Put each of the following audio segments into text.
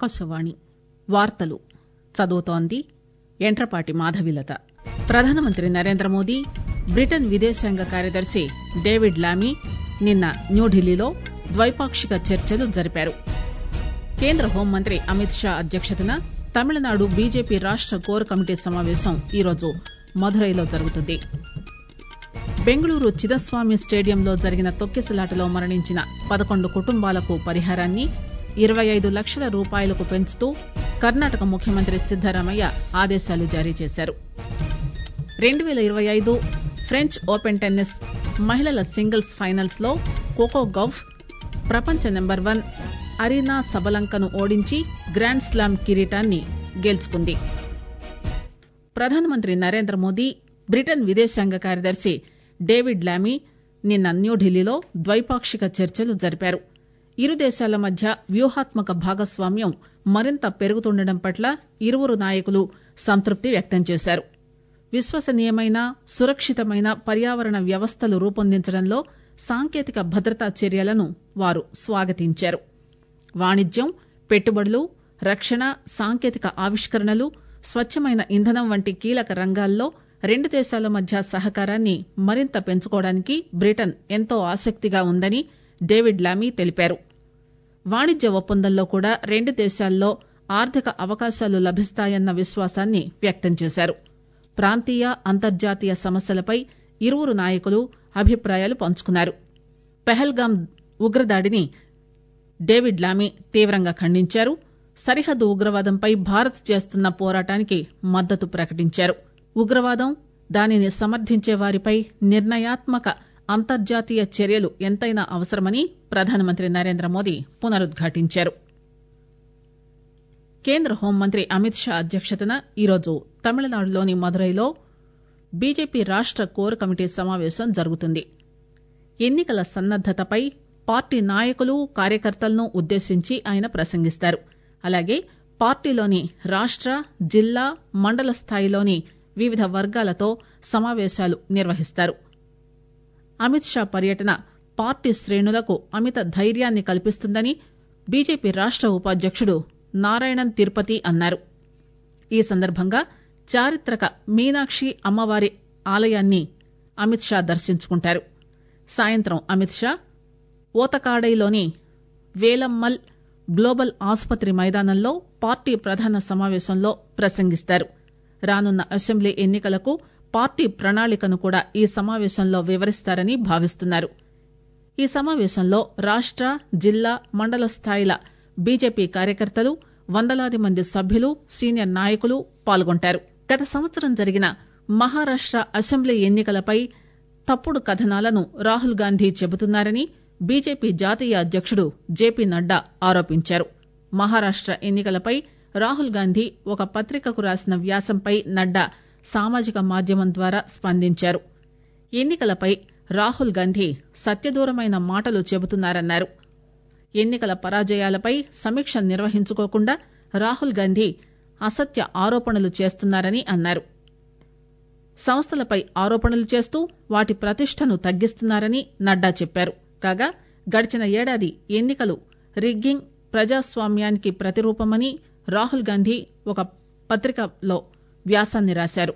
ఆకాశవాణి వార్తలు చదువుతోంది యంట్రపాటి మాధవీలత ప్రధానమంత్రి నరేంద్రమోదీ బ్రిటన్ విదేశాంగ కార్యదర్శి డేవిడ్ లామీ నిన్న న్యూఢిల్లీలో ద్వైపాక్షిక చర్చలు జరిపారు కేంద్ర హోంమంత్రి అమిత్ షా అధ్యక్షతన తమిళనాడు బీజేపీ రాష్ట కోర్ కమిటీ సమావేశం ఈరోజు మదురైలో జరుగుతుంది బెంగళూరు చిన్నస్వామి స్టేడియంలో జరిగిన తొక్కిసలాటలో మరణించిన పదకొండు కుటుంబాలకు పరిహారాన్ని ఇరవై ఐదు లక్షల రూపాయలకు పెంచుతూ కర్ణాటక ముఖ్యమంత్రి సిద్దరామయ్య ఆదేశాలు జారీ చేశారు రెండు పేల ఇరవై ఐదు ఫ్రెంచ్ ఓపెన్ టెన్నిస్ మహిళల సింగిల్స్ ఫైనల్స్ లో కోకో గౌఫ్ ప్రపంచ నెంబర్ వన్ అరీనా సబలంకను ఓడించి గ్రాండ్ స్లామ్ కిరీటాన్ని గెలుచుకుంది ప్రధానమంత్రి నరేంద్ర మోదీ బ్రిటన్ విదేశాంగ కార్యదర్శి డేవిడ్ లామీ నిన్న న్యూఢిల్లీలో ద్వైపాక్షిక చర్చలు జరిపారు ఇరు దేశాల మధ్య వ్యూహాత్మక భాగస్వామ్యం మరింత పెరుగుతుండటం పట్ల ఇరువురు నాయకులు సంతృప్తి వ్యక్తం చేశారు విశ్వసనీయమైన సురక్షితమైన పర్యావరణ వ్యవస్థలు రూపొందించడంలో సాంకేతిక భద్రతా చర్యలను వారు స్వాగతించారు వాణిజ్యం పెట్టుబడులు రక్షణ సాంకేతిక ఆవిష్కరణలు స్వచ్చమైన ఇంధనం వంటి కీలక రంగాల్లో రెండు దేశాల మధ్య సహకారాన్ని మరింత పెంచుకోవడానికి బ్రిటన్ ఎంతో ఆసక్తిగా ఉందని డేవిడ్ లామీ తెలిపారు వాణిజ్య ఒప్పందంలో కూడా రెండు దేశాల్లో ఆర్థిక అవకాశాలు లభిస్తాయన్న విశ్వాసాన్ని వ్యక్తం చేశారు ప్రాంతీయ అంతర్జాతీయ సమస్యలపై ఇరువురు నాయకులు అభిప్రాయాలు పంచుకున్నారు పెహల్గాం ఉగ్రదాడిని డేవిడ్ లామీ తీవ్రంగా ఖండించారు సరిహద్దు ఉగ్రవాదంపై భారత్ చేస్తున్న పోరాటానికి మద్దతు ప్రకటించారు ఉగ్రవాదం దానిని సమర్థించే వారిపై నిర్ణయాత్మక అంతర్జాతీయ చర్యలు ఎంతైనా అవసరమని ప్రధానమంత్రి నరేంద్ర మోదీ పునరుద్ఘాటించారు కేంద్ర హోంమంత్రి అమిత్ షా అధ్యక్షతన ఈరోజు తమిళనాడులోని మదురైలో బీజేపీ రాష్ట కోర్ కమిటీ సమావేశం జరుగుతుంది ఎన్నికల సన్నద్దతపై పార్టీ నాయకులు కార్యకర్తలను ఉద్దేశించి ఆయన ప్రసంగిస్తారు అలాగే పార్టీలోని రాష్ట జిల్లా మండల స్థాయిలోని వివిధ వర్గాలతో సమావేశాలు నిర్వహిస్తారు అమిత్ షా పర్యటన పార్టీ శ్రేణులకు అమిత ధైర్యాన్ని కల్పిస్తుందని బీజేపీ రాష్ట ఉపాధ్యకుడు నారాయణన్ తిరుపతి అన్నారు ఈ సందర్భంగా చారిత్రక మీనాక్షి అమ్మవారి ఆలయాన్ని అమిత్ షా దర్శించుకుంటారు సాయంత్రం అమిత్ షా ఓతకాడైలోని వేలమ్మల్ గ్లోబల్ ఆసుపత్రి మైదానంలో పార్టీ ప్రధాన సమావేశంలో ప్రసంగిస్తారు రానున్న అసెంబ్లీ ఎన్నికలకు పార్టీ ప్రణాళికను కూడా ఈ సమావేశంలో వివరిస్తారని భావిస్తున్నారు ఈ సమావేశంలో రాష్ట జిల్లా మండల స్థాయిల బీజేపీ కార్యకర్తలు వందలాది మంది సభ్యులు సీనియర్ నాయకులు పాల్గొంటారు గత సంవత్సరం జరిగిన మహారాష్ట అసెంబ్లీ ఎన్నికలపై తప్పుడు కథనాలను రాహుల్ గాంధీ చెబుతున్నారని బీజేపీ జాతీయ అధ్యకుడు జేపీ నడ్డా ఆరోపించారు మహారాష్ట ఎన్నికలపై రాహుల్ గాంధీ ఒక పత్రికకు రాసిన వ్యాసంపై నడ్డా సామాజిక మాధ్యమం ద్వారా స్పందించారు ఎన్నికలపై రాహుల్ గాంధీ సత్యదూరమైన మాటలు చెబుతున్నారన్నారు ఎన్నికల పరాజయాలపై సమీక్ష నిర్వహించుకోకుండా రాహుల్ గాంధీ అసత్య ఆరోపణలు చేస్తున్నారని అన్నారు సంస్థలపై ఆరోపణలు చేస్తూ వాటి ప్రతిష్టను తగ్గిస్తున్నారని నడ్డా చెప్పారు కాగా గడిచిన ఏడాది ఎన్నికలు రిగ్గింగ్ ప్రజాస్వామ్యానికి ప్రతిరూపమని రాహుల్ గాంధీ ఒక పత్రికలో వ్యాసాన్ని రాశారు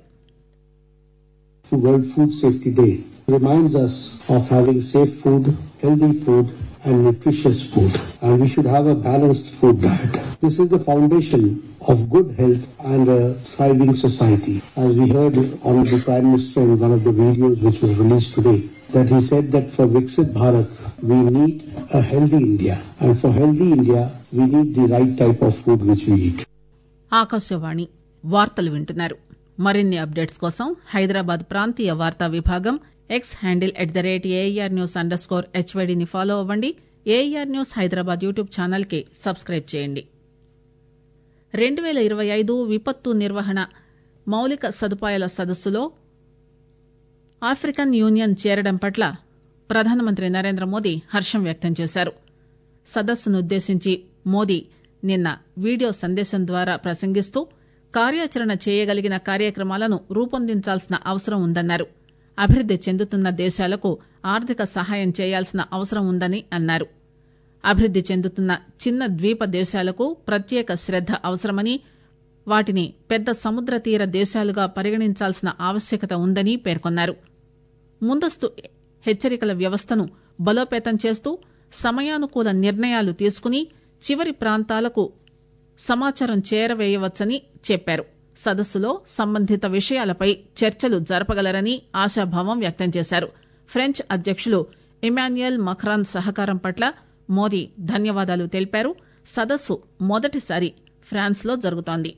World Food Safety Day reminds us of having safe food, healthy food, and nutritious food. And we should have a balanced food diet. This is the foundation of good health and a thriving society. As we heard on the Prime Minister in one of the videos which was released today, that he said that for Viksit Bharat, we need a healthy India. And for healthy India, we need the right type of food which we eat. Akashvani వార్తలు వింటున్నారు మరిన్ని updates కోసం హైదరాబాద్ ప్రాంతీయ వార్తా విభాగం X handle at the rate AIR news under score హెచ్వైడిని follow అవ్వండి AIR news Hyderabad YouTube channel కి సబ్స్క్రైబ్ చేయండి రెండు పేల ఇరవై ఐదు విపత్తు నిర్వహణ మౌలిక సదుపాయాల సదస్సులో ఆఫ్రికన్ యూనియన్ చేరడం పట్ల ప్రధానమంత్రి నరేంద్ర మోదీ హర్షం వ్యక్తం చేశారు సదస్సునుద్దేశించి మోదీ నిన్న వీడియో సందేశం ద్వారా ప్రసంగిస్తూ కార్యాచరణ చేయగలిగిన కార్యక్రమాలను రూపొందించాల్సిన అవసరం ఉందన్నారు అభివృద్ది చెందుతున్న దేశాలకు ఆర్థిక సహాయం చేయాల్సిన అవసరం ఉందని అన్నారు అభివృద్ది చెందుతున్న చిన్న ద్వీప దేశాలకు ప్రత్యేక శ్రద్ద అవసరమని వాటిని పెద్ద సముద్ర తీర దేశాలుగా పరిగణించాల్సిన ఆవశ్యకత ఉందని పేర్కొన్నారు ముందస్తు హెచ్చరికల వ్యవస్థను బలోపేతం చేస్తూ సమయానుకూల నిర్ణయాలు తీసుకుని చివరి ప్రాంతాలకు సమాచారం చేరవేయవచ్చని చెప్పారు సదస్సులో సంబంధిత విషయాలపై చర్చలు జరపగలరని ఆశాభావం వ్యక్తం చేశారు ఫ్రెంచ్ అధ్యకులు ఇమాన్యుయల్ మఖ్రాన్ సహకారం పట్ల మోదీ ధన్యవాదాలు తెలిపారు సదస్సు మొదటిసారి ఫ్రాన్స్ లో జరుగుతోంది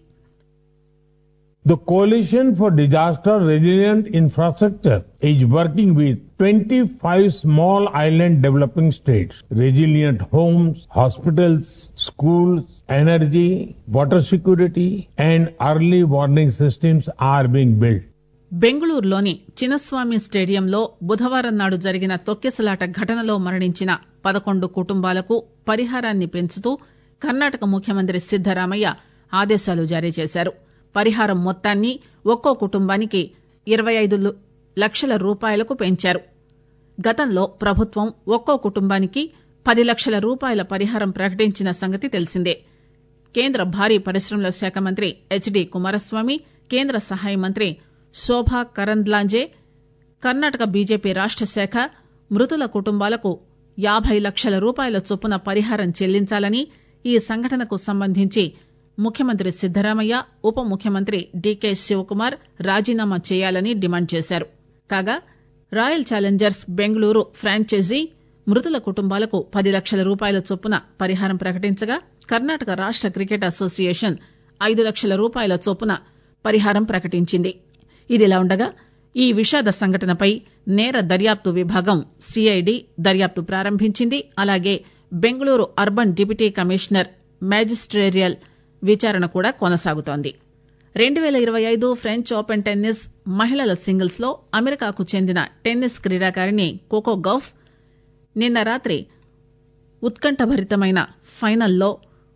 The Coalition for Disaster Resilient Infrastructure is working with 25 small island developing states. Resilient homes, hospitals, schools, energy, water security, and early warning systems are being built. బెంగళూరులోని చిన్నస్వామి స్టేడియంలో బుధవారం నాడు జరిగిన తొక్కిసలాట ఘటనలో మరణించిన పదకొండు కుటుంబాలకు పరిహారాన్ని పెంచుతూ కర్ణాటక ముఖ్యమంత్రి సిద్దరామయ్య ఆదేశాలు జారీ చేశారు పరిహారం మొత్తాన్ని ఒక్కో కుటుంబానికి ఇరవై ఐదు లక్షల రూపాయలకు పెంచారు గతంలో ప్రభుత్వం ఒక్కో కుటుంబానికి పది లక్షల రూపాయల పరిహారం ప్రకటించిన సంగతి తెలిసిందే కేంద్ర భారీ పరిశ్రమల శాఖ మంత్రి హెచ్డి కుమారస్వామి కేంద్ర సహాయ మంత్రి శోభా కరంద్లాంజే కర్ణాటక బీజేపీ రాష్ట శాఖ మృతుల కుటుంబాలకు యాబై లక్షల రూపాయల చొప్పున పరిహారం చెల్లించాలని ఈ సంఘటనకు సంబంధించి ముఖ్యమంత్రి సిద్దరామయ్య ఉప ముఖ్యమంత్రి డీకే శివకుమార్ రాజీనామా చేయాలని డిమాండ్ చేశారు కాగా రాయల్ ఛాలెంజర్స్ బెంగళూరు ఫ్రాంచైజీ మృతుల కుటుంబాలకు పది లక్షల రూపాయల చొప్పున పరిహారం ప్రకటించగా కర్ణాటక రాష్ట క్రికెట్ అసోసియేషన్ ఐదు లక్షల రూపాయల చొప్పున పరిహారం ప్రకటించింది ఇదిలా ఉండగా ఈ విషాద సంఘటనపై నేర దర్యాప్తు విభాగం సిఐడి దర్యాప్తు ప్రారంభించింది అలాగే Bengaluru urban deputy commissioner magisterial విచారణ కూడా కొనసాగుతోంది రెండు పేల ఇరవై ఐదు ఫ్రెంచ్ ఓపెన్ టెన్నిస్ మహిళల సింగిల్స్ లో అమెరికాకు చెందిన టెన్నిస్ క్రీడాకారిణి కోకో గౌఫ్ నిన్న రాత్రి ఉత్కంఠభరితమైన ఫైనల్లో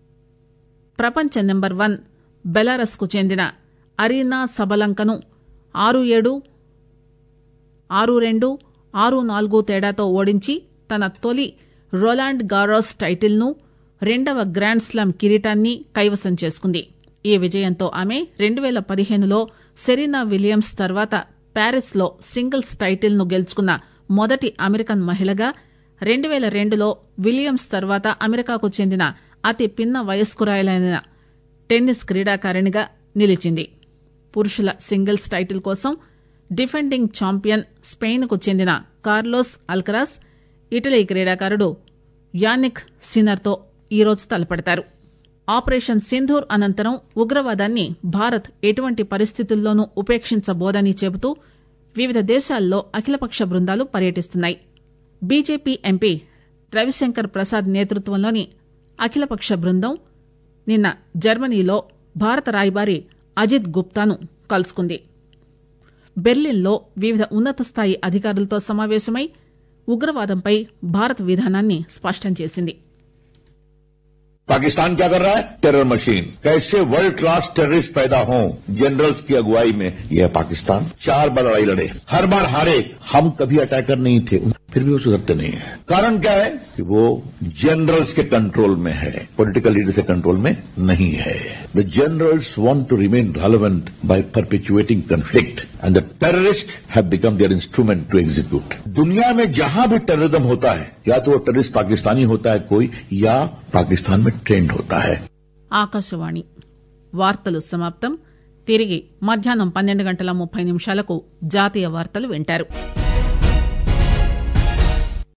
ప్రపంచ నెంబర్ వన్ బెలారస్ కు చెందిన అరీనా సబలంకను ఆరు ఏడు ఆరు రెండు ఆరు నాలుగు తేడాతో ఓడించి తన తొలి రొలాండ్ గారోస్ టైటిల్ ను రెండవ గ్రాండ్ స్లామ్ కిరీటాన్ని కైవసం చేసుకుంది ఈ విజయంతో ఆమె రెండు పేల పదిహేనులో సెరీనా విలియమ్స్ తర్వాత ప్యారిస్ లో సింగిల్స్ టైటిల్ ను గెలుచుకున్న మొదటి అమెరికన్ మహిళగా రెండు పేల రెండులో విలియమ్స్ తర్వాత అమెరికాకు చెందిన అతి పిన్న వయస్కురాలైన టెన్నిస్ క్రీడాకారిణిగా నిలిచింది పురుషుల సింగిల్స్ టైటిల్ కోసం డిఫెండింగ్ ఛాంపియన్ స్పెయిన్ కు చెందిన కార్లోస్ అల్కరాస్ ఇటలీ క్రీడాకారుడు యానిక్ సినర్ తో ఈరోజు తలపడతారు ఆపరేషన్ సింధూర్ అనంతరం ఉగ్రవాదాన్ని భారత్ ఎటువంటి పరిస్థితుల్లోనూ ఉపేక్షించబోదని చెబుతూ వివిధ దేశాల్లో అఖిలపక్ష బృందాలు పర్యటిస్తున్నాయి బీజేపీ ఎంపీ రవిశంకర్ ప్రసాద్ నేతృత్వంలోని అఖిలపక్ష బృందం నిన్న జర్మనీలో భారత రాయబారి అజిత్ గుప్తాను కలుసుకుంది బెర్లిన్లో వివిధ ఉన్నత స్థాయి అధికారులతో సమావేశమై ఉగ్రవాదంపై భారత్ విధానాన్ని స్పష్టం చేసింది पाकिस्तान क्या कर रहा है टेरर मशीन कैसे वर्ल्ड क्लास टेररिस्ट पैदा हों जनरल्स की अगुवाई में यह पाकिस्तान चार बार लड़ाई लड़े हर बार हारे हम कभी अटैकर नहीं थे फिर भी वो सुधरते नहीं है कारण क्या है कि वो जनरल्स के कंट्रोल में है पॉलिटिकल लीडर्स के कंट्रोल में नहीं है the generals want to remain relevant by perpetuating conflict and the terrorist have become their instrument to execute दुनिया में जहां भी टेररिज्म होता है या तो वो टेररिस्ट पाकिस्तानी होता है कोई या पाकिस्तान में ट्रेंड होता है ఆకాశవాణి వార్తలు సమాప్తం తిరిగి మధ్యాహ్నం పన్నెండు గంటల ముప్పై నిమిషాలకు జాతీయ వార్తలు వింటారు